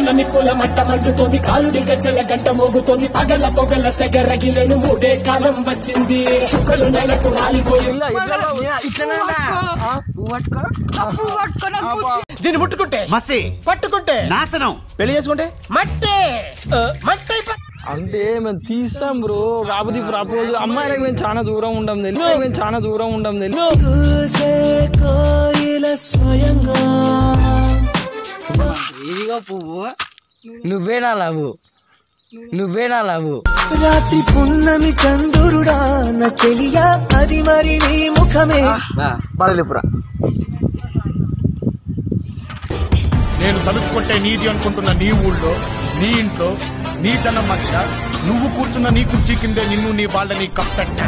కన్నుల నిప్పుల మంట మండుతోంది కాలుడి గజ్జల గంట మోగుతోంది పగల పొగల సెగరగిలేను మూడే కాలం వచ్చింది చుక్కలు నెలకు రాలిపోయి ఇలా ఇట్లా ఇట్లనే అప్పు పట్టుకొని దీన్ని ముట్టుకుంటే మసి పట్టుకుంటే నాశనం పెళ్లి చేసుకుంటే మట్టే మట్టి అయిపో- అంటే మేము తీస్తాం బ్రో కాకపోతే ప్రపోజ్ అమ్మాయిలకు మేము చాలా దూరం ఉండం తెలియదు మేము చాలా దూరం ఉండం తెలియదు ఇదిగో పువ్వు నువ్వేనా లవ్వు నువ్వేనా లవ్వు రాత్రి పున్నమి చందురుడా నా చెలియా అది మరి నీ ముఖమే పడలేపురా నేను తలుచుకుంటే నీది అనుకుంటున్న నీ ఊళ్ళో నీ ఇంట్లో నీ జనం మధ్య నువ్వు కూర్చున్న నీ కుర్చీ కిందే నిన్ను నీ వాళ్ళని కప్పెట్టా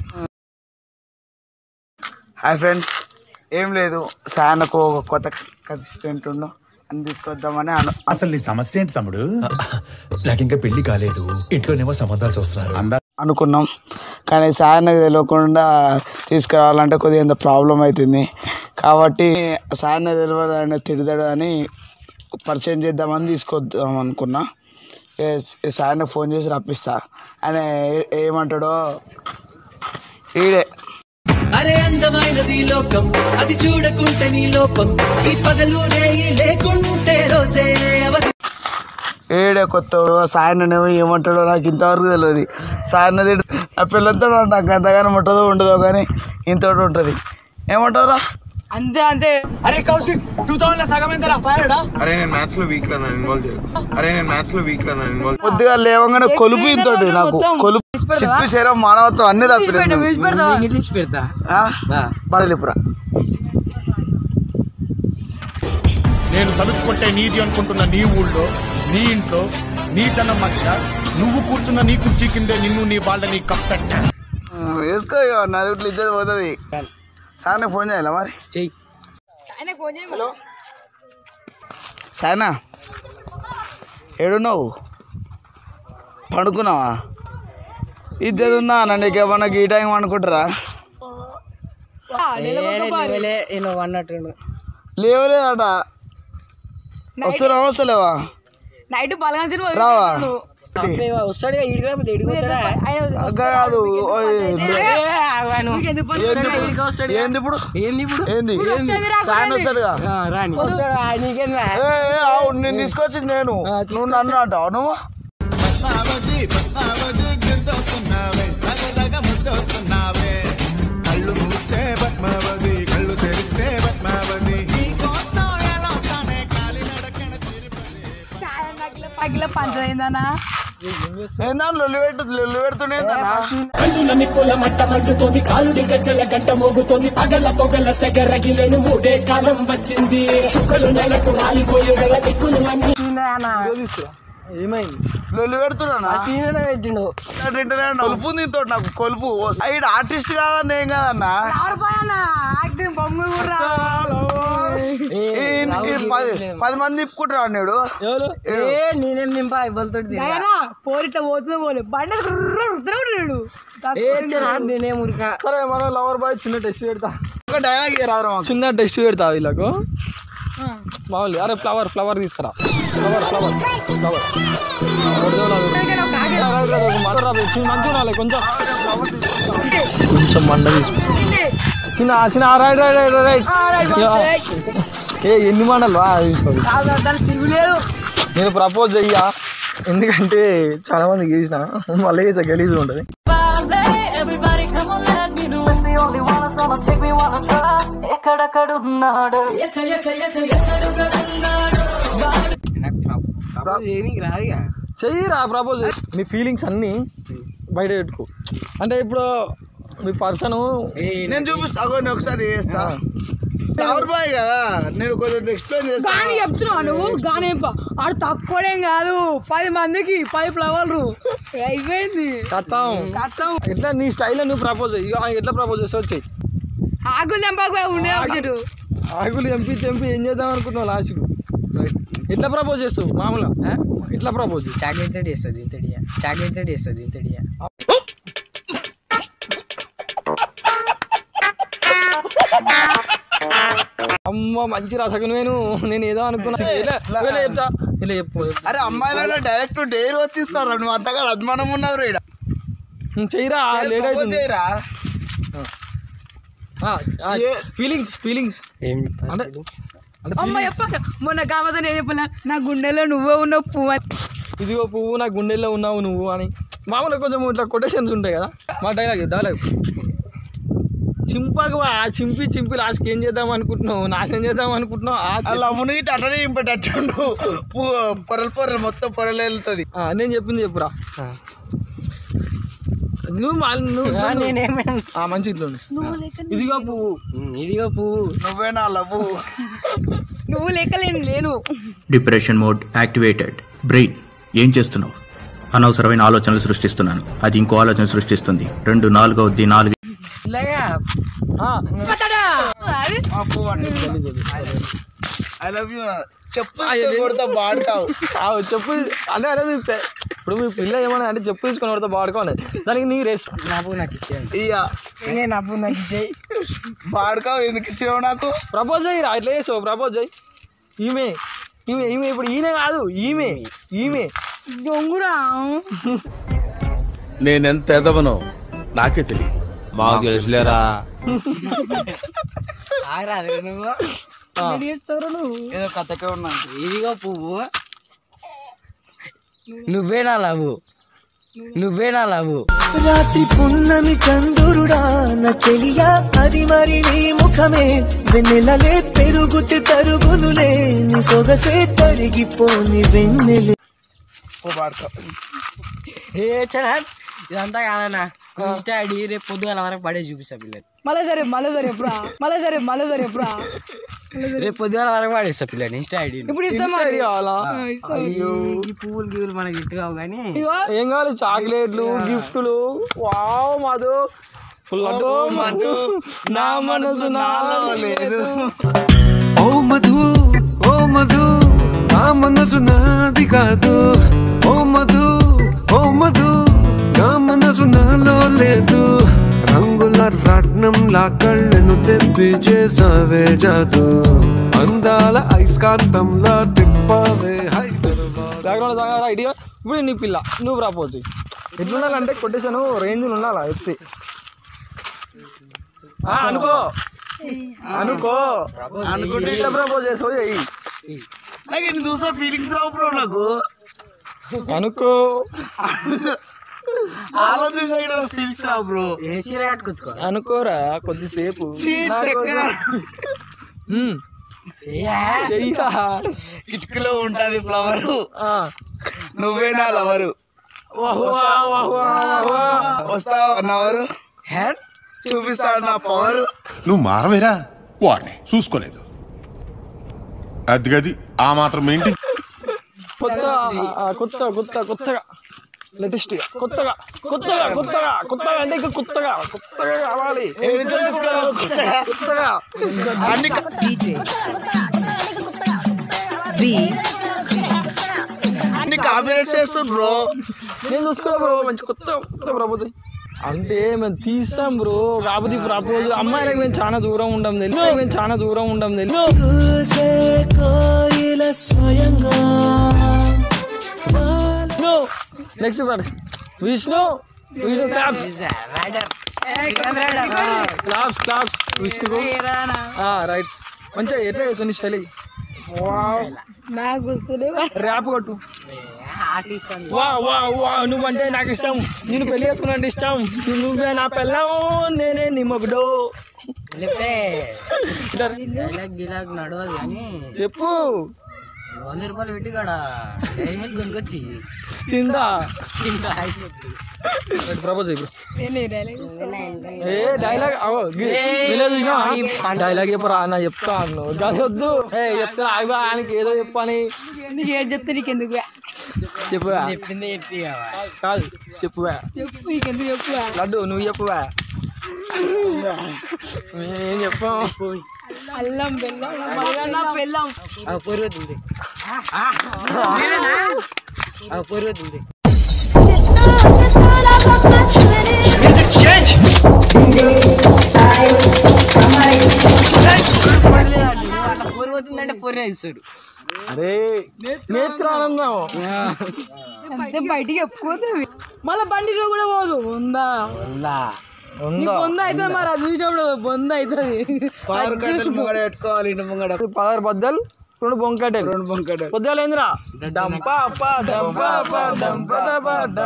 హాయ్ ఫ్రెండ్స్ ఏం లేదు సాయనకు ఒక కొత్త కన్సిస్టెంట్ ఉండు అని తీసుకొద్దామని అను అసలు నీ సమస్య ఏంటి తమ్ముడు నాకు ఇంకా పెళ్లి కాలేదు ఇంట్లోనేమో సంబంధాలు చూస్తున్నారు అనుకున్నాం కానీ సాయనకు తెలియకుండా తీసుకురావాలంటే కొద్దిగా ఎంత ప్రాబ్లం అవుతుంది కాబట్టి సాయన తెలియదు ఆయన తిడతాడు అని పరిచయం చేద్దామని తీసుకొద్దాం అనుకున్నా ఏ- సాయన ఫోన్ చేసి రప్పిస్తా ఆయన ఏ- ఏమంటాడో ఈడే అరే అందమైనది లోకం అది చూడకుంటే నీ లోపం ఈ పగలు రేయి లేకుంటే రోజే అవధి ఏడే కొత్త సాయననేమో ఏమంటాడో నాకు ఇంతవరకు తెలియదు సాయన తిడు నా పిల్లలతో నాకు అంతగానో ఉంటుందో ఉండదో కానీ ఇంతోటి ఉంటుంది ఏమంటారా అంతే అంతే అరే కౌశిక్ టూ థౌసండ్ సగం ఎంత ఫైర్ అరే నేను మ్యాథ్స్ లో వీక్ రా నన్ను ఇన్వాల్వ్ చేయకు అరే నేను మ్యాథ్స్ లో వీక్ రా నన్ను ఇన్వాల్వ్ కొద్దిగా లేవగానే కొలుపు ఇంతోటి నాకు కొలుపు సిగ్గు శరం మానవత్వం అన్ని తప్పిలేదు ఇంగ్లీష్ పెడతా పడలేపురా నేను తలుచుకుంటే నీది అనుకుంటున్న నీ ఊళ్ళో నీ ఇంట్లో నీ జనం మధ్య నువ్వు కూర్చున్న నీ కుర్చీ కిందే నిన్ను నీ వాళ్ళని కప్పెట్టా వేసుకో ఇక నా ఇట్లా ఇచ్చేది పోతుంది సాయన ఫోన్ చేయాలా మరి చెయ్యి ఆయన కొంచెం హలో సాయనా ఏడున్నావు పండుకున్నావా ఇద్దరు ఉన్నా నీకు ఏమన్నా ఈ టైం అనుకుంటారా నేను అన్నట్టు లేవలేదట వస్తున్నా వస్తలేవా నైట్ బలగా తిని రావా వస్తాడు ఇడిపోతే ఇడిపోతాడా అక్క కాదు ఓయ్, ఎందుకు పని ఏంది ఏంది ఇప్పుడు ఏంది ఇప్పుడు ఏంది వస్తుంది రా, సాయన వస్తాడుగా ఆ, రాని వస్తాడు ఆ, నీకేంది ఏ, ఏ, అవును నేను తీసుకొచ్చింది నేను నువ్వు నన్ను అంటావు నువ్వు పగిల పంచదైందనా ఏందా లొల్లి పెట్టు లొల్లి పెడుతుండేందన్నా కన్నుల నిప్పుల మంట మండుతోంది కాలుడి గజ్జల గంట మోగుతోంది పగల పొగల సెగరగిలేను మూడే కాలం వచ్చింది చుక్కలు నెలకు రాలిపోయి వెళ్ళ దిక్కులు అన్ని ఏమైంది లొల్లి పెడుతున్నా తీయడం పెట్టిండు కొలుపు దీంతో నాకు కొలుపు సైడ్ ఆర్టిస్ట్ కాదన్న ఏం కాదన్నా యాక్టింగ్ బొమ్మ కూడా ఈయనకి పది పది మంది తిప్పుకుంటారు అన్నాడు ఎవరు ఏ నేనేం నింపా ఇవ్వలతో ఆయన పోరిట్లా పోతుంది పోలే బండి రుద్రడు ఏ చిన్న నేనేం ఉరికా సరే మనం లవర్ బాయ్ చిన్న టెస్ట్ పెడతా ఒక డైలాగ్ రాదు చిన్న టెస్ట్ పెడతా వీళ్ళకు మామూలు అరే ఫ్లవర్ ఫ్లవర్ తీసుకురా ఫ్లవర్ ఫ్లవర్ ఫ్లవర్ మంచిగా ఉండాలి కొంచెం కొంచెం మండ తీసుకు చిన్న చిన్న రైట్ రైట్ రైట్ రైట్ ఏ ఎన్ని మండలు రా తీసుకో తిరుగులేదు నేను ప్రపోజ్ చెయ్యా ఎందుకంటే చాలా మంది గీసిన మళ్ళీ చేసా గలీజ్ ఉంటుంది చెయ్యిరా ప్రపోజ్ మీ ఫీలింగ్స్ అన్ని బయట పెట్టుకో అంటే ఇప్పుడు మీ పర్సన్ నేను చూపిస్తా అగో నేను ఒకసారి చేస్తా ఫ్లవర్ బాయ్ కదా నేను కొంచెం ఎక్స్ప్లెయిన్ చేస్తా గాని చెప్తున్నావు నువ్వు గాని ఆడు తక్కువడేం కాదు పది మందికి పది ఫ్లవర్లు అయిపోయింది కత్తాం కష్టం ఎట్లా నీ స్టైల్లో నువ్వు ప్రపోజ్ ఇక ఎట్లా ప్రపోజ్ చేస్తావు చెయ్యి ఆకులు తెంపకపోయి ఉండే చెట్టు ఆకులు ఎంపీ తెంపి ఏం చేద్దాం అనుకుంటున్నావు లాస్ట్కు ఎట్లా ప్రపోజ్ చేస్తావు మామూలుగా ఆ? ఎట్లా ప్రపోజ్ చాక్లెట్ తోటి చేస్తుంది ఇంతడియా చాక్లెట్ తోటి చేస్తుంది ఇంతడియా అమ్మ మంచి రసకు నేను నేను ఏదో అనుకున్నా ఇలా ఇలా చెప్తా ఇలా చెప్పు అరే అమ్మాయిలలో డైరెక్ట్ డైరీ వచ్చిస్తారు నువ్వు అంతగా అద్మానం ఉన్నావు ఈడ ఉమ్, చెయ్యిరా లేట్ propose అవుతుంది చేయరా ఫీలింగ్స్ ఫీలింగ్స్ అంటే అంటే అమ్మ feelings. చెప్ప మొన్న కాకపోతే నేను చెప్పలే నా గుండెలో నువ్వే ఉన్నావు పువ్వు అని. ఇదిగో పువ్వు నా గుండెల్లో ఉన్నావు నువ్వు అని మామూలుగా కొంచెం ఇట్లా కొటేషన్స్ ఉంటాయి కదా మా డైలాగ్ డైలాగ్ చింపకు ఆ చింపి చింపి లాస్ట్కి ఏం చేద్దాం అనుకుంటున్నావు నాశనం చేద్దాం అనుకుంటున్నావు ఆ చి- అలా మునిగి అట్లనే ఇంపేటట్టుండు పొరలు పొరలు మొత్తం పొరలు వెళ్తుంది ఆ, నేను చెప్పింది చెప్పురా నువ్వు మా- నువ్వు ఆ, మంచి ఇట్లా ఉంది. ఇదిగో పువ్వు ఇదిగో పువ్వు నువ్వేనా లవ్వు నువ్వు లేకలేను లేను డిప్రెషన్ మోడ్ యాక్టివేటెడ్ బ్రెయిన్ ఏం చేస్తున్నావు అనవసరమైన ఆలోచనలు సృష్టిస్తున్నాను అది ఇంకో ఆలోచన సృష్టిస్తుంది రెండు నాలుగవది నాలుగు ఆ, అది ఐ లవ్ యూ చెప్పు ఆ, ఇది- కొడతా బాడుతావు ఆ, చెప్పు అంటే అదే మీ పె- ఇప్పుడు మీ పిల్ల ఏమన్నా అంటే చెప్పు తీసుకొని పడితే బాడుకోవాలి దానికి నీ రేస్ ఇయ్య బాడుకావు ఎందుకు ఇచ్చినావు నాకు ప్రపోజ్ అయ్యి ఇట్లా చేసావు ప్రపోజ్ అయ్యి ఈమె ఈమె ఈమె ఇప్పుడు ఈయన కాదు ఈమె ఈమె దొంగురా నేనెంత ఎదవనో నాకే తెలియదు మాకు తెలుసులేరా రెడీ చేస్తావు నువ్వు ఏదో కథకే ఉన్నాను ఇదిగో పువ్వు నువ్వే నా లవ్ నువ్వే నా లవ్ రాత్రి పున్నమి చందురుడా నా చెలియా అది మరి నీ ముఖమే వెన్నెలలే పెరుగుతి తరుగునులే నీ సొగసే తరిగిపోని వెన్నెలే ఏ చలా ఇదంతా కాదన్నా ఇన్స్టా ఐడి రేపు పొద్దుగాల వరకు పడే చూపిస్తా పిల్లలు మళ్ళీ సరే మళ్ళీ సరే ఎప్పుడా మళ్ళీ సరే మళ్ళీ సరే ఎప్పుడా రేపు పొద్దుగాల వరకు పడేస్తా పిల్లలు ఇన్స్టా ఐడి ఇప్పుడు ఇస్తాం మరి కావాలా ఆ, ఇస్తాం. ఈ పువ్వులు గివ్వులు మనకి ఇట్టు కావు కానీ ఇగో ఏం కావాలి చాక్లెట్లు గిఫ్ట్లు వావ్ మధు ఫుల్ మధు నా మనసు నాలో లేదు ఓ మధు ఓ మధు నా మనసు నాది కాదు ఓ మధు ఓ మధు నా మనసు నాలో లేదు రంగుల రత్నంలా కళ్ళను తెప్పి చేసావే జాదు అందాల ఐస్కాంతంలా తిప్పవే హైదరాబాద్ బ్యాక్గ్రౌండ్ దాకా ఐడియా ఇప్పుడు నీ పిల్ల నువ్వు ప్రపోజ్ ఎట్లుండాలంటే కొట్టేశాను రేంజ్లు ఉండాలా ఎత్తి ఆ, అనుకో అనుకో అనుకుంటే ఇట్లా ప్రపోజ్ చేసావు చెయ్యి నాకు ఇన్ని చూసా ఫీలింగ్స్ రావు బ్రో నాకు అనుకో ఆలోచించా ఫీలింగ్స్ రావు బ్రో అనుకోరా కొద్దిసేపు చీ, నా చక్కగా. కోసం. ఉమ్. చెయ్యిరా. ఇటుకలో ఉంటది ఫ్లవర్ ఆ. నువ్వేనా లవరు వాహ్ వాహ్ వాహ్ వాహ్ వాహ్. వస్తావా అన్నవారు చూపిస్తా నా పవర్ నువ్వు మారవేరా వాడిని చూసుకోలేదు అది గది ఆ మాత్రం ఏంటి కొత్త ఆ, కొత్త కొత్త కొత్తగా లేటెస్ట్ కొత్తగా కొత్తగా కొత్తగా కొత్తగా అంటే ఇంకా కొత్తగా కొత్తగా కావాలి కొత్తగా అన్ని అన్ని కాంబినేట్ చేస్తుంది బ్రో నేను చూసుకున్నా బ్రో మంచి కొత్త కొత్త ప్రపోజ్ అంటే మేము తీస్తాం బ్రో కాకపోతే ప్రపోజ్ అమ్మాయిలకు మేము చాలా దూరం ఉండం తెలియదు మేము చాలా దూరం ఉండం తెలియదు స్వయంగా Vishnu next Vishnu Vishnu clap claps claps Vishnu right మంచిగా ఎట్లా చేస్తుంది శైలి నాకు వస్తలేవు ర్యాప్ కొట్టు వా వా వా నువ్వంటే నాకు ఇష్టం నేను పెళ్లి చేసుకున్నా ఇష్టం నువ్వే నా పెళ్ళం నేనే నీ మొగుడు చెప్పు వంద రూపాయలు పెట్టి కాడ డైరీ మిల్క్ కొనుక్కొచ్చి తిందా తింటా ప్రపోజ్ ఇప్పుడు ఏంటి dialogue? ఏ డైలాగ్ అవో డైలాగ్ చెప్పరా అన్న చెప్తా అన్ను గది వద్దు ఏ చెప్తా అవి ఆయనకి ఏదో చెప్పని నీకు ఏం చెప్తే నీకెందుకు చెప్పువా చెప్పిందే చెప్పి కాదు చెప్పువా చెప్పు నీకెందుకు చెప్పు లడ్డు నువ్వు చెప్పువా ఏం చెప్పాం అల్లం బెల్లం మళ్ళా బెల్లం పొరుగుతుంది పొరుగుతుంది పోతుందంటే పొరే ఇస్తాడు అరే నేత్రానందం అంతే బయటికి చెప్పుకోతే మళ్ళీ బండి షో కూడా పోదు ఉందా నీకు ఉందా బొంద అవుతుంది మరి అది చూసినప్పుడు బొంద అవుతుంది పవర్ కట్టెలు ముంగడ పెట్టుకోవాలి ఇంటి ముంగడ పదహారు బద్దలు రెండు బొంకటెలు రెండు బొంకటలు పొద్దుగాల ఏందిరా డంప అప్ప డంప అప్ప డంప దప డ-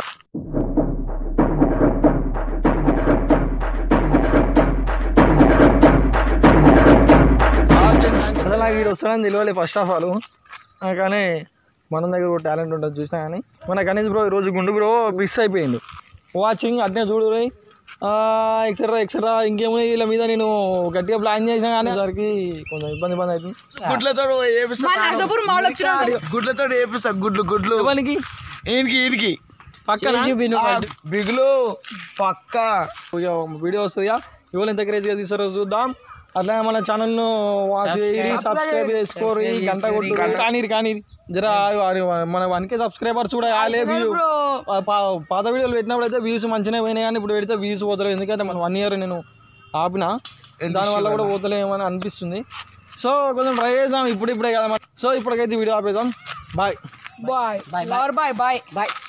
అసలు నాకు వీడు వస్తానని తెలియలే ఫస్ట్ ఆఫ్ ఆల్ కానీ మన దగ్గర ఒక టాలెంట్ ఉంటుంది చూసినా కానీ మన గణేష్ బ్రో ఈరోజు గుండు బ్రో మిస్ అయిపోయిండు వాచింగ్ అట్నే చూడు రే ఎక్సెట్రా ఎక్సెట్రా ఇంకేమో వీళ్ళ మీద నేను గట్టిగా ప్లాన్ చేసినా కానీ సరికి కొంచెం ఇబ్బంది ఇబ్బంది అవుతుంది గుడ్లతో ఏపిస్తా మా నర్సాపూర్ మాల్ వచ్చిన గుడ్లతో ఏపిస్తా గుడ్లు గుడ్లు ఎవరికి ఈయనకి ఈయనకి పక్కన బిగులు పక్క వీడియో వస్తుంది ఇవాళ ఎంత క్రేజ్గా తీస్తారో చూద్దాం అట్లా మన ఛానల్ను వాచ్ చేయరి సబ్స్క్రైబ్ చేసుకోరు గంట కొట్టు కానీ కానీ జర వారి- మన వన్కే సబ్స్క్రైబర్స్ కూడా కాలే వ్యూ బ్రో పాత వీడియోలు పెట్టినప్పుడు అయితే వ్యూస్ మంచిగా పోయినాయి కానీ ఇప్పుడు పెడితే వ్యూస్ పోతలేవు ఎందుకంటే మన వన్ ఇయర్ నేను ఆపిన దానివల్ల కూడా పోతలేమని అనిపిస్తుంది సో కొంచెం ట్రై చేద్దాం ఇప్పుడు ఇప్పుడే కదా సో ఇప్పటికైతే వీడియో ఆపేద్దాం bye bye bye bye bye bye